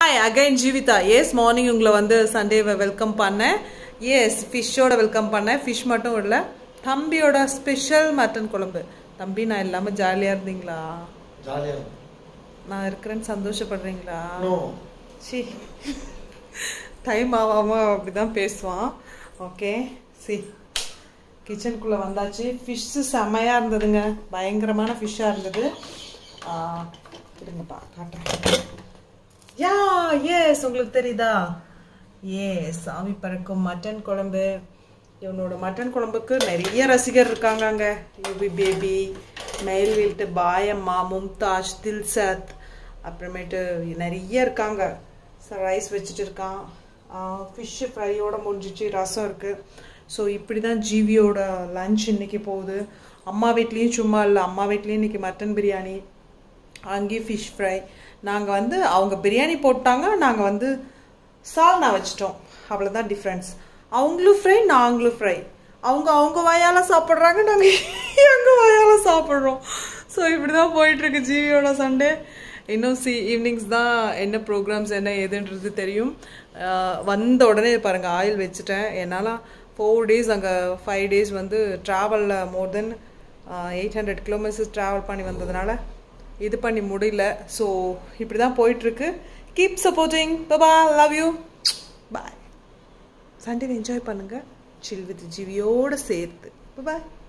hi again Jeevitha yes morning உங்களை வந்து சண்டேவை வெல்கம் பண்ணேன் எஸ் ஃபிஷ்ஷோட வெல்கம் பண்ணேன் ஃபிஷ் மட்டும் இல்லை தம்பியோட ஸ்பெஷல் மட்டன் குழம்பு தம்பி நான் இல்லாமல் ஜாலியாக இருந்தீங்களா ஜாலியா நான் இருக்கிறேன்னு சந்தோஷப்படுறீங்களா நோ சி டைம் ஆகாமல் அப்படி தான் பேசுவான் ஓகே சி கிச்சனுக்குள்ளே வந்தாச்சு ஃபிஷ்ஷு செமையாக இருந்ததுங்க பயங்கரமான ஃபிஷ்ஷாக இருந்தது ஆ, இருங்கப்பா காட்டுறேன் யா எஸ் உங்களுக்கு தெரியுதா ஏ சாமி பறக்கும் மட்டன் குழம்பு இவனோட மட்டன் குழம்புக்கு நிறைய ரசிகர் இருக்காங்க அங்கே யூபி பேபி மெயில் வீல்ட்டு பாயம்மா மும்தாஜ் தில்சத் அப்புறமேட்டு நிறைய இருக்காங்க ரைஸ் வச்சுட்டு இருக்கான் ஃபிஷ்ஷு ஃப்ரையோட முடிஞ்சிச்சு ரசம் இருக்குது ஸோ இப்படி தான் ஜீவியோட லஞ்ச் இன்னைக்கு போகுது அம்மா வீட்லேயும் சும்மா இல்லை அம்மா வீட்லேயும் இன்னைக்கு மட்டன் பிரியாணி அங்கேயும் ஃபிஷ் ஃப்ரை நாங்கள் வந்து அவங்க பிரியாணி போட்டாங்க நாங்கள் வந்து சால்னா வச்சிட்டோம் அவ்வளோதான் டிஃப்ரென்ஸ் அவங்களும் ஃப்ரை நாங்களும் ஃப்ரை அவங்க அவங்க வாயால் சாப்பிட்றாங்க நாங்கள் எங்கள் வாயால் சாப்பிட்றோம் ஸோ இப்படி தான் போயிட்டுருக்கு ஜீவியோட சண்டே இன்னும் சி ஈவினிங்ஸ் தான் என்ன ப்ரோக்ராம்ஸ் என்ன ஏதுன்றது தெரியும் அஹ் வந்த உடனே பாருங்கள் ஆயில் வச்சுட்டேன் என்னால் ஃபோர் டேஸ் அங்கே ஃபைவ் டேஸ் வந்து ட்ராவலில் more then eight hundred kilometres travel பண்ணி வந்ததுனால இது பண்ணி முடியல ஸோ இப்படி தான் போயிட்டுருக்கு கீப் சப்போர்ட்டிங் பபா love you bye Sunday enjoy பண்ணுங்கள் சில் வித் ஜிவியோடு சேர்த்து பாய்